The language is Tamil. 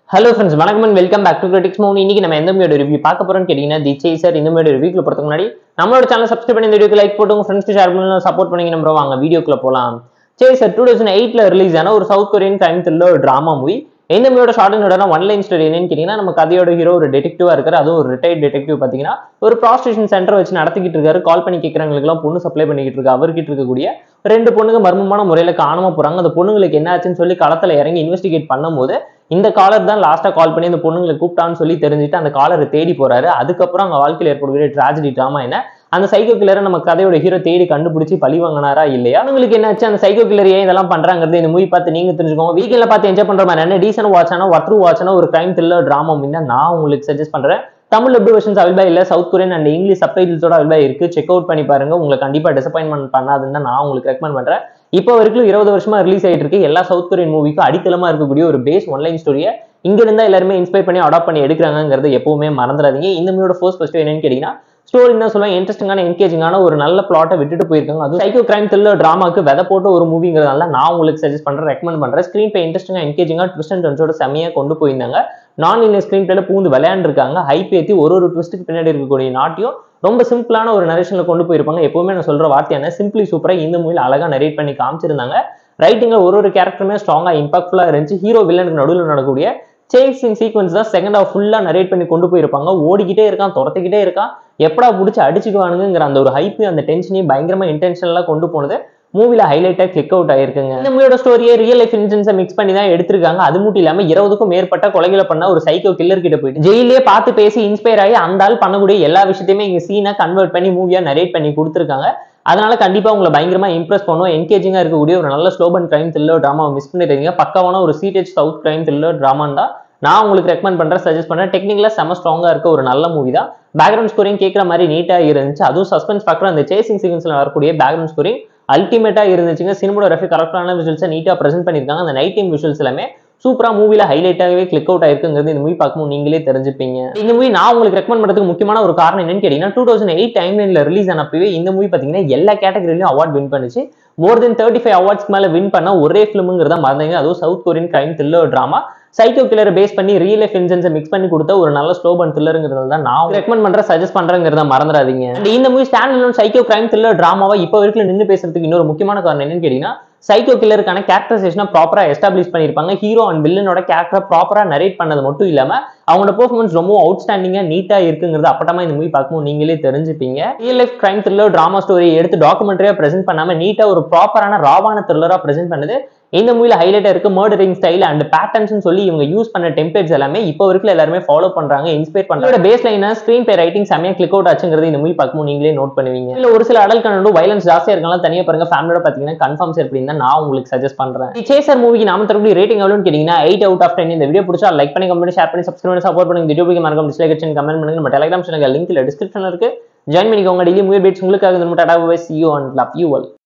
ஹலோ ஃப்ரெண்ட்ஸ் வணக்கம் and welcome back to critics மூணு இன்னைக்கு நம்ம எந்த மூவியோட ரிவ்யூ பார்க்க போறோம்னு கேட்டீங்கன்னா தி சேசர் இந்த மூவியோட ரிவ்யூக்குள்ள போறதுக்கு முன்னாடி நம்மளோட சேனல் சப்ஸ்கிரைப் பண்ணி இந்த வீடியோக்கு லைக் போட்டு உங்க ஃப்ரெண்ட்ஸ்க்கு ஷேர் பண்ணி சப்போர்ட் பண்ணி நம்ம வாங்க வீடியோக்குள்ள போலாம் சேசர் டூ தௌசண்ட் எயிட்ல ரிலீஸ் ஆன ஒரு சவுத் கொரியன் கிரைம் த்ரில்லர் ஒரு டிராமா மூவி இந்த மூவியோட short and one line story என்னன்னு கேட்டீங்கன்னா நம்ம கதையோட ஹீரோ ஒரு டிடெக்டிவா இருக்காரு அதுவும் ஒரு ரிட்டையர்ட் டிடெக்டிவ் பாத்தீங்கன்னா ஒரு ப்ராஸ்டியூஷன் சென்டர் வச்சு நடத்திக்கிட்டு இருக்காரு கால் பண்ணி கேட்கறவங்களுக்குலாம் பொண்ணு சப்ளை பண்ணிக்கிட்டு இருக்கு அவர்கிட்ட இருக்கக்கூடிய ரெண்டு பொண்ணுங்க மர்மமான முறையில காணாம போறாங்க அந்த பொண்ணுங்களுக்கு என்ன ஆச்சுன்னு சொல்லி களத்துல இறங்கி இன்வெஸ்டிகேட் பண்ணும்போது இந்த காலர் தான் லாஸ்டா கால் பண்ணி அந்த பொண்ணுங்களை கூப்பிட்டான்னு சொல்லி தெரிஞ்சுட்டு அந்த காலரை தேடி போறாரு அதுக்கப்புறம் அவங்க வாழ்க்கையில் ஏற்படக்கூடிய ட்ராஜடி ட்ராமா என்ன அந்த சைக்கோ கில்லரை நம்ம கதையோட ஹீரோ தேடி கண்டுபிடிச்சி பழி வாங்கினாரா இல்லையா உங்களுக்கு என்னாச்சு அந்த சைக்கோ கில்லர் ஏன் இதெல்லாம் பண்றாங்கிறது இந்த மூவி பார்த்து நீங்க தெரிஞ்சுக்கோங்க வீக்கெண்ட்ல பார்த்து என்ஜாய் பண்ற மாதிரி என்ன டீசன்ட் வாட்சான ஒர்த்ரு வாட்சான ஒரு கிரைம் த்ரில்லர் டிராமா மூவி தான் நான் உங்களுக்கு சஜஸ்ட் பண்றேன் தமிழ் எப்படி வெர்ஷன்ஸ் அவைலபிளா இல்ல சவுத் கொரியன் அண்ட் இங்கிலீஷ் சப்டைட்டில்ஸோட அவைலபிளா இருக்கு செக் அவுட் பண்ணி பாருங்க உங்களுக்கு கண்டிப்பா டிசப்பாயின்மெண்ட் பண்ணாதுன்னு தான் நான் உங்களுக்கு ரெக்கமெண்ட் பண்றேன் இப்போ வரைக்கும் இருபது வருஷமா ரிலீஸ் ஆயிட்டு இருக்கு எல்லா சவுத் கொரியன் மூவிக்கும் அடித்தளமா இருக்கக்கூடிய ஒரு பேஸ் ஒன்லைன் ஸ்டோரியை இங்க இருந்தா எல்லாருமே இன்ஸ்பைர் பண்ணி அடாப்ட் பண்ணி எடுக்கிறாங்கிறது எப்பவுமே மறந்துடாதீங்க இந்த மூவியோட ஃபர்ஸ்ட் ஃபர்ஸ்ட் என்னன்னு கேட்டீங்கன்னா ஸ்டோரி என்ன சொல்லுவாங்க இன்ட்ரெஸ்டிங்கான என்கேஜிங்கான ஒரு நல்ல பிளாட்டை விட்டுட்டு போயிருக்காங்க அது சைக்கோ கிரைம் த்ரில்லர் டிராமாக்கு விதை போட்டு ஒரு மூவிங்கிறதால நான் உங்களுக்கு சஜஸ்ட் பண்றேன் ரெக்கமெண்ட் பண்றேன் ஸ்க்ரீன் பிளே இன்ட்ரெஸ்டிங்காக என்கேஜிங்காக ட்விஸ்ட் அண்ட் டர்ன்ஸோட செம்மையா கொண்டு போயிருந்தாங்க நான் இந்த ஸ்க்ரீன் பிளேல பூந்து விளையாண்டுருக்காங்க ஹைப் ஏற்றி ஒரு ஒரு ட்விஸ்ட்டுக்கு பின்னாடி இருக்கக்கூடிய நாட்டையும் ரொம்ப சிம்பிளான ஒரு நரேஷன்ல கொண்டு போயிருப்பாங்க எப்பவுமே நான் சொல்ற வார்த்தையான சிம்பிளி சூப்பரா இந்த மூவில அழகா நரேட் பண்ணி காமிச்சிருந்தாங்க ரைட்டிங்ல ஒரு ஒரு கேரக்டருமே ஸ்ட்ராங்கா இம்பாக்ட்ஃபுல்லா இருந்துச்சு ஹீரோ வில்லனுக்கு நடுவில் நடக்கக்கூடிய சேசிங் சீக்வன்ஸ் தான் செகண்ட் ஹாஃப் ஃபுல்லா நரேட் பண்ணி கொண்டு போயிருப்பாங்க ஓடிக்கிட்டே இருக்கான் துரத்திக்கிட்டே இருக்கான் எப்படா பிடிச்சி அடிச்சுக்குவானுங்கிற அந்த ஒரு ஹைப்பு அந்த டென்ஷனையும் பயங்கரமா இன்டென்ஷனலா கொண்டு போனது மூவில ஹைலைட்டா கிளிக் அவுட் ஆயிருக்குங்க இந்த மூவியோட ஸ்டோரியை ரியல் லைஃப் இன்சிடென்ஸை மிக்ஸ் பண்ணி தான் எடுத்திருக்காங்க அது மட்டும் இல்லாம இருபதுக்கும் மேற்பட்ட கொலைகளை பண்ண ஒரு சைக்கோ கில்லர் கிட்ட போயிட்டு ஜெயிலே பார்த்து பேசி இன்ஸ்பயர் ஆகி அந்த ஆள் பண்ணக்கூடிய எல்லா விஷயத்தையுமே இங்க சீனா கன்வெர்ட் பண்ணி மூவியா நரேட் பண்ணி கொடுத்துருக்காங்க அதனால கண்டிப்பா உங்களை பயங்கரமா இம்ப்ரெஸ் பண்ணும் என்கேஜிங்கா இருக்கக்கூடிய ஒரு நல்ல slow burn crime thriller drama miss பண்ணிடுறீங்க பக்காவான ஒரு சீட்டேஜ் சவுத் கிரைம் த்ரில்லர் டிராமான் தான் நான் உங்களுக்கு ரெக்கமெண்ட் பண்றேன் சஜஸ்ட் பண்றேன் டெக்னிக்கலா செம ஸ்ட்ராங்கா இருக்க ஒரு நல்ல மூவி தான் பேக்ரவுண்ட் ஸ்கோரிங் கேட்குற மாதிரி நீட்டா இருந்துச்சு அதுவும் சஸ்பென்ஸ் ஃபேக்டர் அந்த சேசிங் சீக்வன்ஸ்ல வரக்கூடிய பேக்ரவுண்ட் ஸ்கோரிங் அல்டிமேட்டா இருந்துச்சுங்க சினிமோகிராஃபி கரெக்டான விஷுவல்ஸை நீட்டா ப்ரெசென்ட் பண்ணிருக்காங்க அந்த நைட் டைம் விஷுவல்ஸ் எல்லாமே சூப்பரா மூவில ஹைலைட்டாகவே கிளிக் அவுட் ஆயிருக்குங்கிறது இந்த மூவி பார்க்கும்போது நீங்களே தெரிஞ்சுப்பீங்க இந்த மூவி நான் உங்களுக்கு ரெக்கமெண்ட் பண்ணுறதுக்கு முக்கியமான ஒரு காரணம் என்னன்னு கேட்டீங்கன்னா டூ தௌசண்ட் எயிட் டைம் லைன்ல ரிலீஸ் ஆனப்பவே இந்த மூவி பார்த்தீங்கன்னா எல்லா கேட்டகரியிலும் அவார்ட் வின் பண்ணுச்சு மோர் தென் தேர்ட்டி ஃபைவ் அவார்ட்ஸ்க்கு மேல வின் பண்ண ஒரே ஃபிலிமுங்கிறத மறந்தீங்க அதுவும் south Korean crime thriller drama psycho கில்லரை பேஸ் பண்ணி ரியல் லைஃப் இன்சென்ஸை மிக்ஸ் பண்ணி கொடுத்த ஒரு நல்ல ஸ்லோ பன் த்ரில்லருங்கிறது தான் நான் ரெக்கமெண்ட் பண்ற சஜஸ்ட் பண்றேங்கிறத மறந்துடாதீங்க And இந்த movie stand psycho crime thriller டிராமாவா இப்போ வரைக்கும் நின்று பேசுறதுக்கு இன்னொரு முக்கியமான காரணம் என்னன்னு கேட்டீங்கன்னா சைக்கோ கில்லருக்கான கேரக்டரைசேஷனை ப்ராப்பரா எஸ்டாப்ளிஷ் பண்ணிருப்பாங்க ஹீரோ அண்ட் வில்லனோட கேரக்டரை ப்ராப்பரா நரேட் பண்ணது மட்டும் இல்லாம அவங்களோட பெர்ஃபார்மன்ஸ் ரொம்ப அவுட்ஸ்டாண்டிங்கா நீட்டா இருக்குங்கிறது அப்பட்டமா இந்த மூவி பார்க்கும்போது நீங்களே தெரிஞ்சுப்பீங்க real life crime thriller drama story எடுத்து டாக்குமெண்ட்ரியா பிரசென்ட் பண்ணாம நீட்டா ஒரு ப்ராப்பரான ராவான த்ரில்லரா பிரசென்ட் பண்ணுது இந்த மூவில ஹைலைட்டா இருக்கு மர்டரிங் ஸ்டைல் அண்ட் பேட்டர்ன்ஸ் சொல்லி இவங்க யூஸ் பண்ண டெம்ப்ளேட்ஸ் எல்லாமே இப்போ வரைக்கும் எல்லாருமே ஃபாலோ பண்றாங்க இன்ஸ்பைர் பண்றாங்க பேஸ் லைனா ஸ்கிரீன் பே ரைட்டிங் செமையா கிளிக் அவுட் ஆச்சுங்கிறது இந்த மூவி பார்க்கும்போது நீங்களே நோட் பண்ணுவீங்க இல்ல ஒரு சில அடல் கண்டோ வைலன்ஸ் ஜாஸ்தியா இருக்கலாம் தனியா பாருங்க ஃபேமிலியோட பாத்தீங்கன்னா கன்ஃபார்ம்ஸ் எப்படின்னு தான் நான் உங்களுக்கு சஜஸ்ட் பண்றேன் சேசர் மூவிக்கு நாம தரக்கூடிய ரேட்டிங் எவ்வளோன்னு கேட்டீங்கன்னா எயிட் அவுட் ஆஃப் டென் இந்த வீடியோ பிடிச்சா லைக் பண்ணி கமெண்ட் ஷேர் பண்ணி சப்ஸ்கிரைப் பண்ணி சப்போர்ட் பண்ணி வீடியோ பிடிக்க மறக்காம டிஸ்லைக் அடிச்சு கமெண்ட் பண்ணுங்க நம்ம டெலிகிராம் சேனல் லிங்க்ல டிஸ்கிரிப்ஷன்ல இருக்கு ஜாயின் பண்ணிக்கோங்க டெய்லி மூவி பேட்ஸ் உங்களுக்காக இந்த tata bye see you and love you all